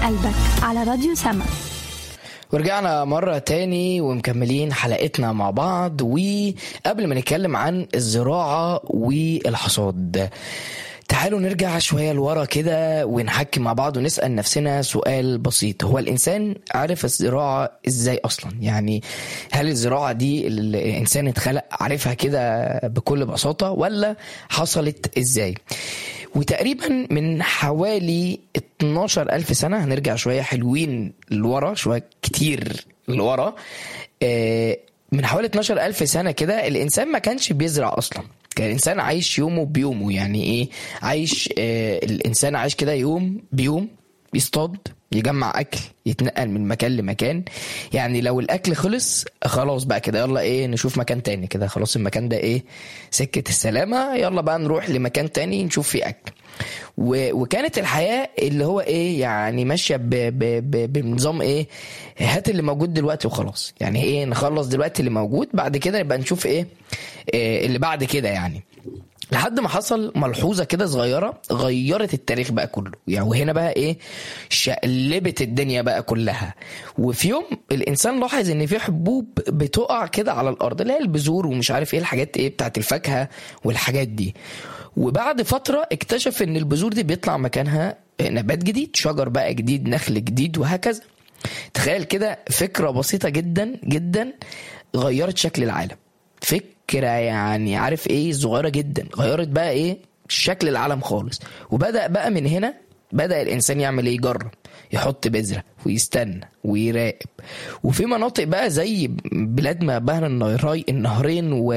قلبك على راديو سما ورجعنا مرة تاني ومكملين حلقتنا مع بعض وقبل ما نتكلم عن الزراعة والحصاد تعالوا نرجع شوية لورا كده ونحكي مع بعض ونسأل نفسنا سؤال بسيط هو الإنسان عارف الزراعة إزاي أصلا يعني هل الزراعة دي الإنسان اتخلق عارفها كده بكل بساطة ولا حصلت إزاي وتقريبا من حوالي 12 ألف سنة هنرجع شوية حلوين لورا شوية كتير لورا آه، من حوالي 12 ألف سنة كده الإنسان ما كانش بيزرع أصلا كان الإنسان عايش يومه بيومه يعني إيه عايش آه الإنسان عايش كده يوم بيوم بيصطاد يجمع اكل يتنقل من مكان لمكان يعني لو الاكل خلص خلاص بقى كده يلا ايه نشوف مكان تاني كده خلاص المكان ده ايه سكة السلامة يلا بقى نروح لمكان تاني نشوف فيه اكل و... وكانت الحياة اللي هو ايه يعني ماشية ب... ب... ب... بنظام ايه هات اللي موجود دلوقتي وخلاص يعني ايه نخلص دلوقتي اللي موجود بعد كده نبقى نشوف ايه, إيه اللي بعد كده يعني لحد ما حصل ملحوظه كده صغيره غيرت التاريخ بقى كله يعني وهنا بقى ايه شقلبت الدنيا بقى كلها وفي يوم الانسان لاحظ ان في حبوب بتقع كده على الارض اللي هي البذور ومش عارف ايه الحاجات ايه بتاعت الفاكهه والحاجات دي وبعد فتره اكتشف ان البذور دي بيطلع مكانها نبات جديد شجر بقى جديد نخل جديد وهكذا تخيل كده فكره بسيطه جدا جدا غيرت شكل العالم فكره يعني عارف ايه صغيره جدا غيرت بقى ايه شكل العالم خالص وبدا بقى من هنا بدا الانسان يعمل ايه يجرب يحط بذره ويستنى ويراقب وفي مناطق بقى زي بلاد ما بين النهري النهرين و...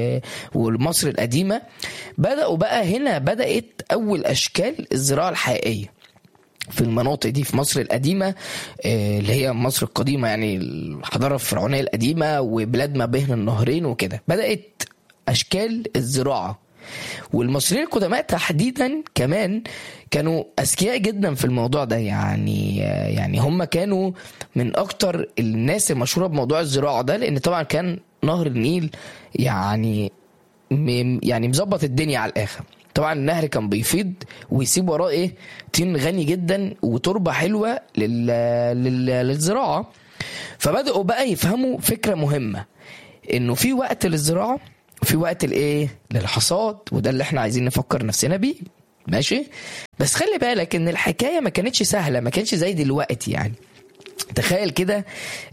ومصر القديمه بداوا بقى هنا بدات اول اشكال الزراعه الحقيقيه في المناطق دي في مصر القديمة اللي هي مصر القديمة يعني الحضارة الفرعونية القديمة وبلاد ما بين النهرين وكده بدأت أشكال الزراعة والمصريين القدماء تحديدا كمان كانوا اذكياء جدا في الموضوع ده يعني يعني هم كانوا من اكتر الناس المشهوره بموضوع الزراعه ده لان طبعا كان نهر النيل يعني يعني مظبط الدنيا على الاخر طبعا النهر كان بيفيض ويسيب وراه ايه طين غني جدا وتربه حلوه لل... لل... للزراعه فبداوا بقى يفهموا فكره مهمه انه في وقت للزراعه وفي وقت الايه للحصاد وده اللي احنا عايزين نفكر نفسنا بيه ماشي بس خلي بالك ان الحكايه ما كانتش سهله ما كانش زي دلوقتي يعني تخيل كده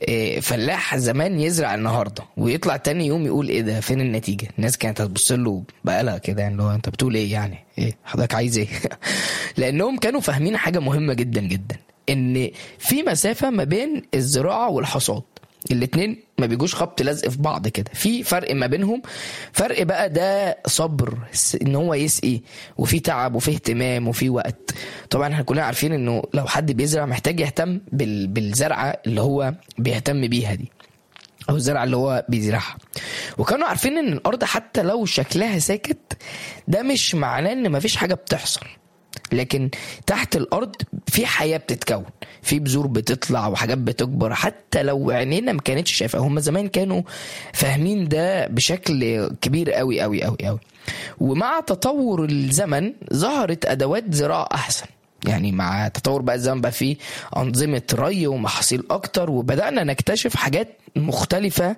فلاح زمان يزرع النهارده ويطلع تاني يوم يقول ايه ده فين النتيجه الناس كانت هتبص له بقالها كده يعني لو انت بتقول ايه يعني ايه حضرتك عايز ايه لانهم كانوا فاهمين حاجه مهمه جدا جدا ان في مسافه ما بين الزراعه والحصاد الاتنين ما بيجوش خبط لزق في بعض كده في فرق ما بينهم فرق بقى ده صبر ان هو يسقي وفي تعب وفي اهتمام وفي وقت طبعا احنا كلنا عارفين انه لو حد بيزرع محتاج يهتم بال... بالزرعه اللي هو بيهتم بيها دي او الزرعه اللي هو بيزرعها وكانوا عارفين ان الارض حتى لو شكلها ساكت ده مش معناه ان مفيش حاجه بتحصل لكن تحت الارض في حياه بتتكون في بذور بتطلع وحاجات بتكبر حتى لو عينينا ما كانتش شايفه هم زمان كانوا فاهمين ده بشكل كبير قوي قوي قوي قوي ومع تطور الزمن ظهرت ادوات زراعه احسن يعني مع تطور بقى الزمن بقى فيه أنظمة ري ومحاصيل أكتر وبدأنا نكتشف حاجات مختلفة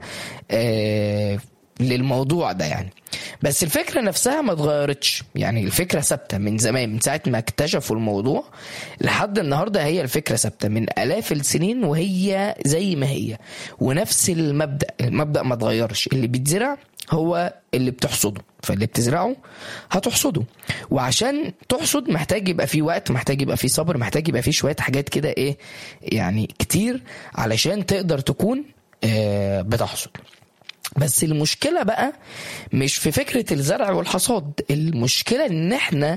آه للموضوع ده يعني بس الفكرة نفسها ما اتغيرتش يعني الفكرة ثابتة من زمان من ساعة ما اكتشفوا الموضوع لحد النهاردة هي الفكرة ثابتة من آلاف السنين وهي زي ما هي ونفس المبدأ المبدأ ما اتغيرش اللي بيتزرع هو اللي بتحصده فاللي بتزرعه هتحصده وعشان تحصد محتاج يبقى فيه وقت محتاج يبقى فيه صبر محتاج يبقى فيه شوية حاجات كده ايه يعني كتير علشان تقدر تكون آه بتحصد بس المشكلة بقى مش في فكرة الزرع والحصاد المشكلة ان احنا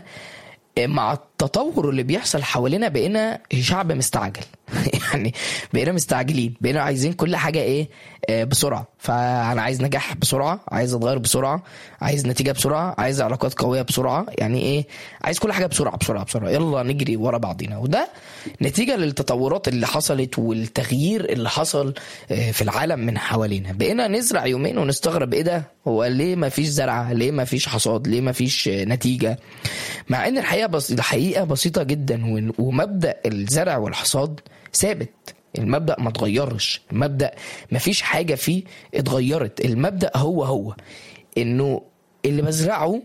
مع التطور اللي بيحصل حوالينا بقينا شعب مستعجل يعني بقينا مستعجلين بقينا عايزين كل حاجة ايه آه بسرعة فانا عايز نجاح بسرعه عايز اتغير بسرعه عايز نتيجه بسرعه عايز علاقات قويه بسرعه يعني ايه عايز كل حاجه بسرعه بسرعه بسرعه يلا نجري ورا بعضينا وده نتيجه للتطورات اللي حصلت والتغيير اللي حصل آه، في العالم من حوالينا بقينا نزرع يومين ونستغرب ايه ده هو ليه ما فيش زرعه ليه ما فيش حصاد ليه ما فيش آه، نتيجه مع ان الحقيقه بس الحقيقه بسيطه جدا و- ومبدا الزرع والحصاد ثابت المبدا ما اتغيرش المبدا ما فيش حاجه فيه اتغيرت المبدا هو هو انه اللي بزرعه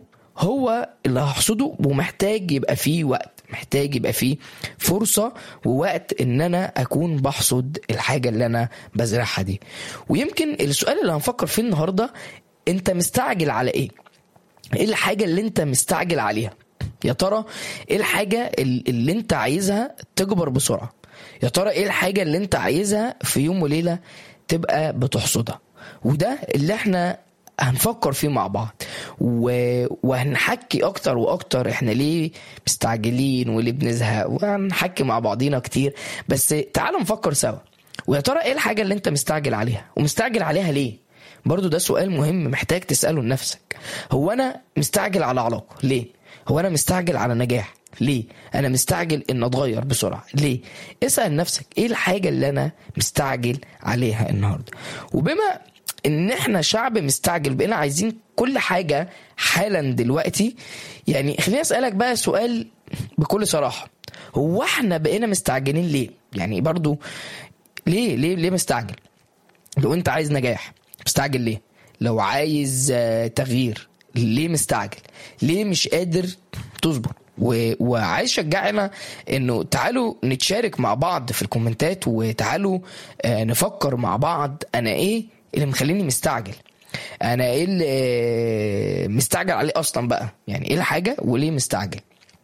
هو اللي هحصده ومحتاج يبقى فيه وقت محتاج يبقى فيه فرصة ووقت ان انا اكون بحصد الحاجة اللي انا بزرعها دي ويمكن السؤال اللي هنفكر فيه النهاردة انت مستعجل على ايه ايه الحاجة اللي انت مستعجل عليها يا ترى ايه الحاجة ال- اللي انت عايزها تكبر بسرعة يا ترى ايه الحاجة اللي انت عايزها في يوم وليلة تبقى بتحصدها وده اللي احنا هنفكر فيه مع بعض و... وهنحكي اكتر واكتر احنا ليه مستعجلين وليه بنزهق وهنحكي مع بعضينا كتير بس تعالوا نفكر سوا ويا ترى ايه الحاجة اللي انت مستعجل عليها ومستعجل عليها ليه برضو ده سؤال مهم محتاج تسأله لنفسك هو أنا مستعجل على علاقة ليه؟ هو أنا مستعجل على نجاح ليه؟ أنا مستعجل إن أتغير بسرعة ليه؟ اسأل نفسك إيه الحاجة اللي أنا مستعجل عليها النهاردة وبما إن إحنا شعب مستعجل بقينا عايزين كل حاجة حالا دلوقتي يعني خليني أسألك بقى سؤال بكل صراحة هو إحنا بقينا مستعجلين ليه؟ يعني برضو ليه ليه ليه مستعجل؟ لو انت عايز نجاح مستعجل ليه لو عايز آه، تغيير ليه مستعجل ليه مش قادر تصبر و... وعايز شجعنا انه تعالوا نتشارك مع بعض في الكومنتات وتعالوا آه، نفكر مع بعض انا ايه اللي مخليني مستعجل انا ايه اللي آه، مستعجل عليه اصلا بقى يعني ايه الحاجه وليه مستعجل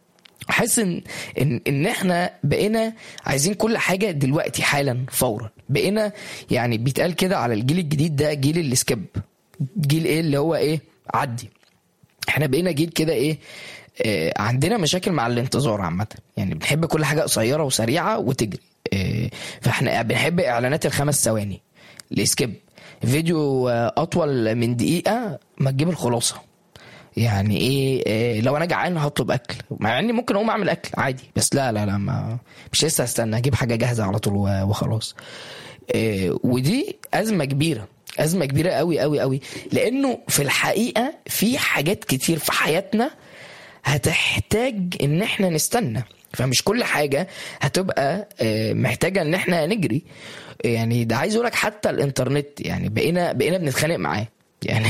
حاسس ان ان ان احنا بقينا عايزين كل حاجه دلوقتي حالا فورا بقينا يعني بيتقال كده على الجيل الجديد ده جيل السكيب جيل ايه اللي هو ايه عدي احنا بقينا جيل كده ايه آه عندنا مشاكل مع الانتظار عامه يعني بنحب كل حاجه قصيره وسريعه وتجري آه فاحنا بنحب اعلانات الخمس ثواني السكيب فيديو آه، اطول من دقيقه ما تجيب الخلاصه يعني ايه, إيه لو انا جعان هطلب اكل مع اني ممكن اقوم اعمل اكل عادي بس لا لا لا ما مش لسه هستنى اجيب حاجه جاهزه على طول و- وخلاص إيه ودي ازمه كبيره ازمه كبيره قوي قوي قوي لانه في الحقيقه في حاجات كتير في حياتنا هتحتاج ان احنا نستنى فمش كل حاجه هتبقى آه، محتاجه ان احنا نجري يعني ده عايز اقولك حتى الانترنت يعني بقينا بقينا بنتخانق معاه يعني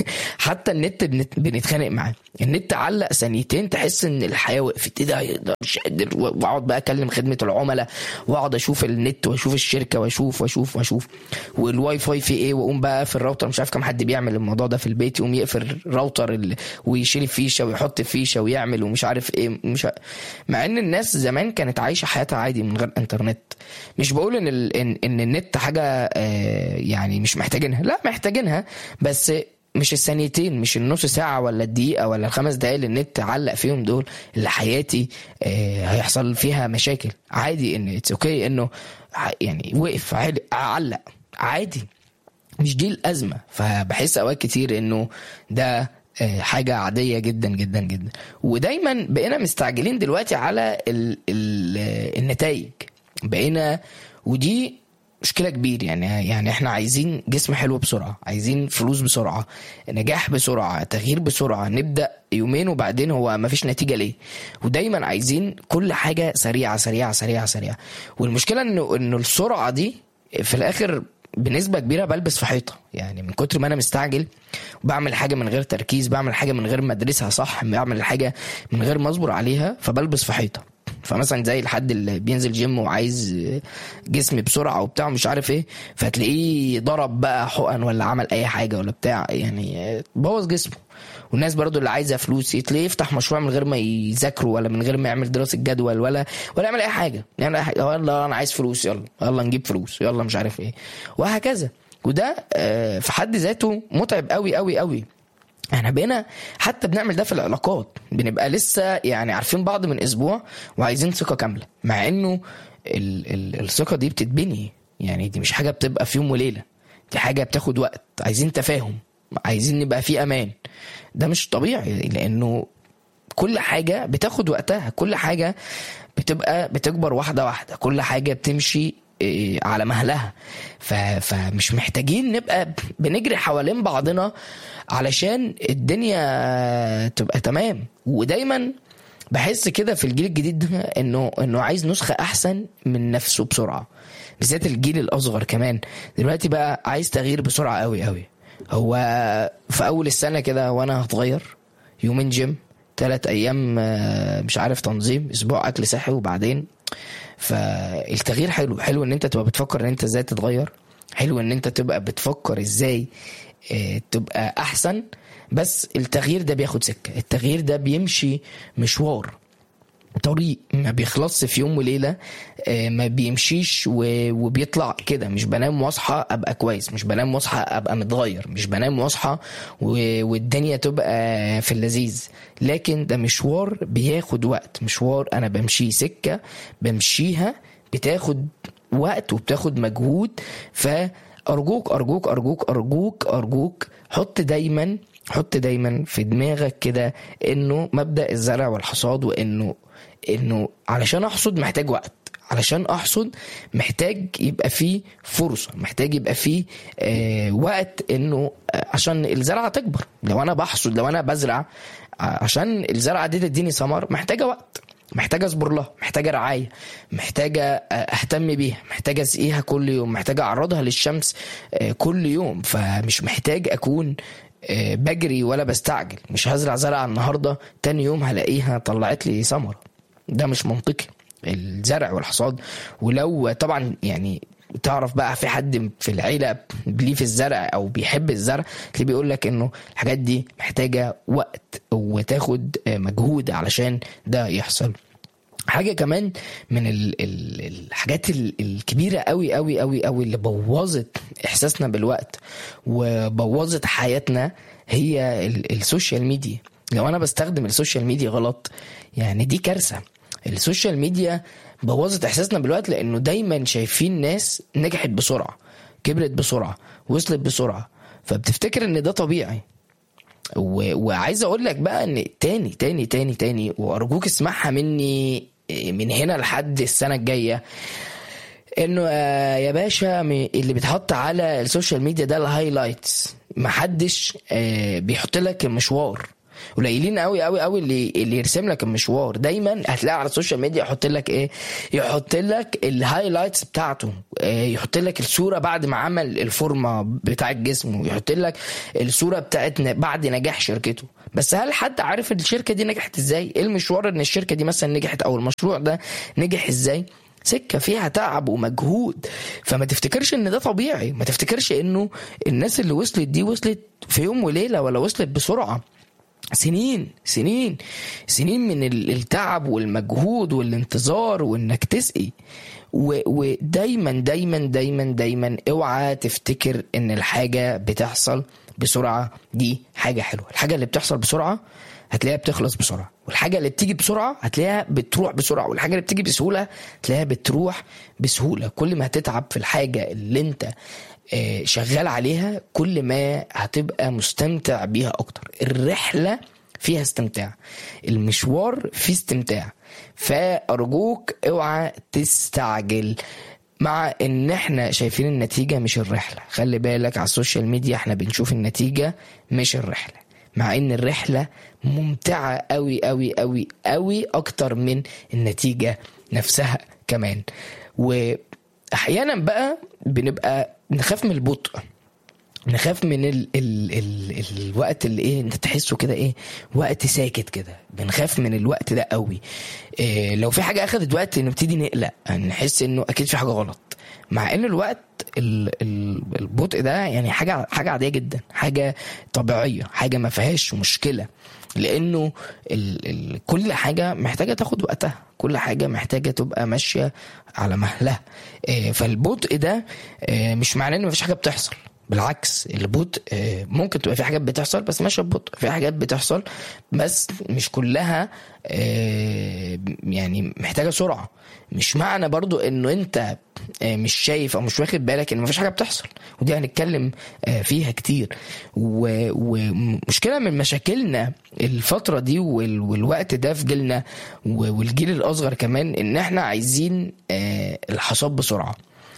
حتى النت بنت- بنتخانق معاه النت علق ثانيتين تحس ان الحياه وقفت ايه ده ده مش قادر واقعد بقى اكلم خدمه العملاء واقعد اشوف النت واشوف الشركه واشوف واشوف واشوف والواي فاي في ايه واقوم بقى في الراوتر مش عارف كم حد بيعمل الموضوع ده في البيت يقوم يقفل الراوتر ال... ويشيل الفيشه ويحط الفيشه ويعمل ومش عارف ايه مش ع- مع ان الناس زمان كانت عايشه حياتها عادي من غير انترنت مش بقول ان ال... ان, إن النت حاجه آه، يعني مش محتاجينها لا محتاجينها بس مش الثانيتين مش النص ساعة ولا الدقيقة ولا الخمس دقايق اللي النت علق فيهم دول اللي حياتي آه، هيحصل فيها مشاكل عادي ان اتس اوكي انه ع- يعني وقف عادي- علق عادي مش دي الأزمة فبحس أوقات كتير إنه ده آه، حاجة عادية جدا جدا جدا ودايما بقينا مستعجلين دلوقتي على ال ال النتائج بقينا ودي مشكلة كبير يعني يعني احنا عايزين جسم حلو بسرعة عايزين فلوس بسرعة نجاح بسرعة تغيير بسرعة نبدأ يومين وبعدين هو مفيش نتيجة ليه ودايما عايزين كل حاجة سريعة سريعة سريعة سريعة والمشكلة انه انه السرعة دي في الاخر بنسبة كبيرة بلبس في حيطة يعني من كتر ما انا مستعجل بعمل حاجة من غير تركيز بعمل حاجة من غير ما ادرسها صح بعمل حاجة من غير ما اصبر عليها فبلبس في حيطة فمثلا زي الحد اللي بينزل جيم وعايز جسم بسرعه وبتاع مش عارف ايه فتلاقيه ضرب بقى حقن ولا عمل اي حاجه ولا بتاع يعني بوظ جسمه والناس برضو اللي عايزه فلوس تلاقيه يفتح مشروع من غير ما يذاكروا ولا من غير ما يعمل دراسه جدول ولا ولا يعمل اي حاجه يعني أي حاجة. يلا انا عايز فلوس يلا يلا نجيب فلوس يلا مش عارف ايه وهكذا وده آه، في حد ذاته متعب قوي قوي قوي احنا بقينا حتى بنعمل ده في العلاقات بنبقى لسه يعني عارفين بعض من اسبوع وعايزين ثقه كامله مع انه ال ال الثقه دي بتتبني يعني دي مش حاجه بتبقى في يوم وليله دي حاجه بتاخد وقت عايزين تفاهم عايزين نبقى في امان ده مش طبيعي لانه كل حاجه بتاخد وقتها كل حاجه بتبقى بتكبر واحده واحده كل حاجه بتمشي إيه، على مهلها ف... فمش محتاجين نبقى بنجري حوالين بعضنا علشان الدنيا تبقى تمام ودايما بحس كده في الجيل الجديد ده انه انه عايز نسخه احسن من نفسه بسرعه بالذات الجيل الاصغر كمان دلوقتي بقى عايز تغيير بسرعه قوي قوي هو في اول السنه كده وانا هتغير يومين جيم ثلاث ايام آه، مش عارف تنظيم اسبوع اكل صحي وبعدين فالتغيير حلو حلو ان انت تبقى بتفكر ان انت ازاي تتغير حلو ان انت تبقى بتفكر ازاي آه، تبقى احسن بس التغيير ده بياخد سكه التغيير ده بيمشي مشوار طريق ما بيخلصش في يوم وليله آه، ما بيمشيش و- وبيطلع كده مش بنام واصحى ابقى كويس مش بنام واصحى ابقى متغير مش بنام واصحى و- والدنيا تبقى في اللذيذ لكن ده مشوار بياخد وقت مشوار انا بمشيه سكه بمشيها بتاخد وقت وبتاخد مجهود فارجوك ارجوك ارجوك ارجوك ارجوك حط دايما حط دايما في دماغك كده انه مبدا الزرع والحصاد وانه انه علشان احصد محتاج وقت علشان احصد محتاج يبقى فيه فرصه محتاج يبقى فيه آه وقت انه آه، عشان الزرعه تكبر لو انا بحصد لو انا بزرع آه، عشان الزرعه دي تديني ثمر محتاجه وقت محتاجه اصبر لها محتاجه رعايه محتاجه آه، اهتم بيها محتاجه اسقيها كل يوم محتاجه اعرضها للشمس آه، كل يوم فمش محتاج اكون آه، بجري ولا بستعجل مش هزرع زرعه النهارده تاني يوم هلاقيها طلعت لي ثمره ده مش منطقي الزرع والحصاد ولو طبعا يعني تعرف بقى في حد في العيله ليه في الزرع او بيحب الزرع تلاقيه بيقول لك انه الحاجات دي محتاجه وقت وتاخد آه، مجهود علشان ده يحصل حاجه كمان من ال ال الحاجات ال- الكبيره قوي قوي قوي قوي اللي بوظت احساسنا بالوقت وبوظت حياتنا هي ال- السوشيال ميديا لو انا بستخدم السوشيال ميديا غلط يعني دي كارثه السوشيال ميديا بوظت احساسنا بالوقت لانه دايما شايفين ناس نجحت بسرعه كبرت بسرعه وصلت بسرعه فبتفتكر ان ده طبيعي و... وعايز اقول لك بقى ان تاني تاني تاني تاني وارجوك اسمعها مني من هنا لحد السنه الجايه انه آه، يا باشا م- اللي بيتحط على السوشيال ميديا ده الهايلايتس محدش آه، بيحط لك المشوار قليلين قوي قوي قوي اللي اللي يرسم لك المشوار دايما هتلاقي على السوشيال ميديا يحط لك ايه يحط لك الهايلايتس بتاعته آه، يحط لك الصوره بعد ما عمل الفورمه بتاعت جسمه يحط لك الصوره بتاعت ن- بعد نجاح شركته بس هل حد عارف الشركه دي نجحت ازاي ايه المشوار ان الشركه دي مثلا نجحت او المشروع ده نجح ازاي سكه فيها تعب ومجهود فما تفتكرش ان ده طبيعي ما تفتكرش انه الناس اللي وصلت دي وصلت في يوم وليله ولا وصلت بسرعه سنين سنين سنين من ال- التعب والمجهود والانتظار وانك تسقي و- ودايما دايما دايما دايما اوعى تفتكر ان الحاجه بتحصل بسرعه دي حاجه حلوه الحاجه اللي بتحصل بسرعه هتلاقيها بتخلص بسرعه والحاجه اللي بتيجي بسرعه هتلاقيها بتروح بسرعه والحاجه اللي بتيجي بسهوله تلاقيها بتروح بسهوله كل ما هتتعب في الحاجه اللي انت آه، شغال عليها كل ما هتبقى مستمتع بيها اكتر الرحله فيها استمتاع المشوار فيه استمتاع فارجوك اوعى تستعجل مع ان احنا شايفين النتيجه مش الرحله خلي بالك على السوشيال ميديا احنا بنشوف النتيجه مش الرحله مع ان الرحله ممتعه قوي قوي قوي قوي اكتر من النتيجه نفسها كمان واحيانا بقى بنبقى نخاف من البطء نخاف من ال ال ال الوقت اللي ايه انت تحسه كده ايه وقت ساكت كده بنخاف من الوقت ده قوي إيه لو في حاجه اخدت وقت نبتدي نقلق نحس انه اكيد في حاجه غلط مع ان الوقت ال ال البطء ده يعني حاجه حاجه عاديه جدا حاجه طبيعيه حاجه ما فيهاش مشكله لانه ال ال كل حاجه محتاجه تاخد وقتها كل حاجه محتاجه تبقى ماشيه على مهلها إيه فالبطء ده إيه مش معناه ان مفيش حاجه بتحصل بالعكس البطء آه، ممكن تبقى في حاجات بتحصل بس ماشيه ببطء في حاجات بتحصل بس مش كلها آه، يعني محتاجه سرعه مش معنى برضو انه انت آه، مش شايف او مش واخد بالك ان مفيش حاجه بتحصل ودي هنتكلم آه، فيها كتير و- ومشكله من مشاكلنا الفتره دي وال- والوقت ده في جيلنا و- والجيل الاصغر كمان ان احنا عايزين آه، الحصاد بسرعه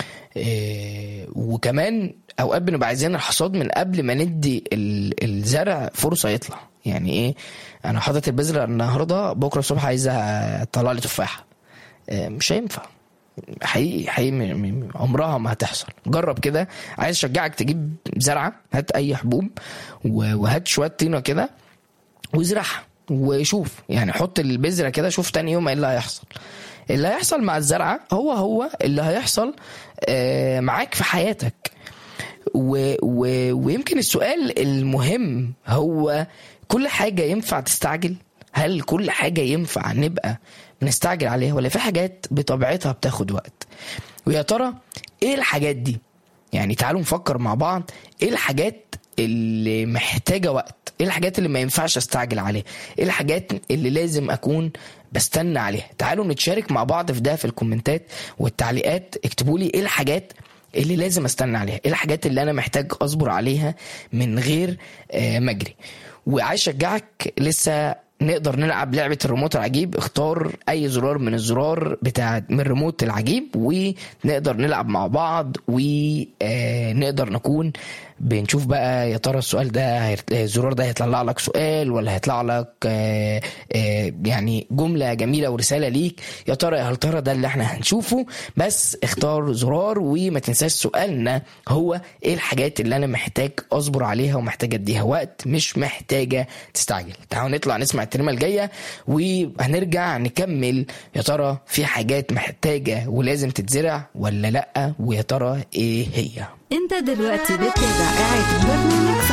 آه، وكمان اوقات بنبقى عايزين الحصاد من قبل ما ندي ال- الزرع فرصه يطلع يعني ايه انا حاطط البذره النهارده بكره الصبح عايز اطلع لي تفاحه آه، مش هينفع حقيقي حقيقي م- م- عمرها ما هتحصل جرب كده عايز اشجعك تجيب زرعه هات اي حبوب و- وهات شويه طينه كده وازرعها وشوف يعني حط البذره كده شوف تاني يوم ايه اللي هيحصل اللي هيحصل مع الزرعه هو هو اللي هيحصل آه، معاك في حياتك و و ويمكن السؤال المهم هو كل حاجة ينفع تستعجل؟ هل كل حاجة ينفع نبقى بنستعجل عليها ولا في حاجات بطبيعتها بتاخد وقت؟ ويا ترى ايه الحاجات دي؟ يعني تعالوا نفكر مع بعض ايه الحاجات اللي محتاجة وقت؟ ايه الحاجات اللي ما ينفعش استعجل عليها؟ ايه الحاجات اللي لازم اكون بستنى عليها؟ تعالوا نتشارك مع بعض في ده في الكومنتات والتعليقات اكتبوا لي ايه الحاجات اللي لازم استنى عليها ايه الحاجات اللي انا محتاج اصبر عليها من غير آه، ما اجري وعايز اشجعك لسه نقدر نلعب لعبة الريموت العجيب اختار اي زرار من الزرار بتاع من الريموت العجيب ونقدر نلعب مع بعض ونقدر نكون بنشوف بقى يا ترى السؤال ده هيت- الزرار ده هيطلع لك سؤال ولا هيطلع لك آه، آه، يعني جملة جميلة ورسالة ليك يا ترى يا هل ترى ده اللي احنا هنشوفه بس اختار زرار وما تنساش سؤالنا هو ايه الحاجات اللي انا محتاج اصبر عليها ومحتاج اديها وقت مش محتاجة تستعجل تعالوا نطلع نسمع الترمة الجاية وهنرجع نكمل يا ترى في حاجات محتاجة ولازم تتزرع ولا لأ ويا ترى ايه هي انت دلوقتي بتتابع إعادة برنامج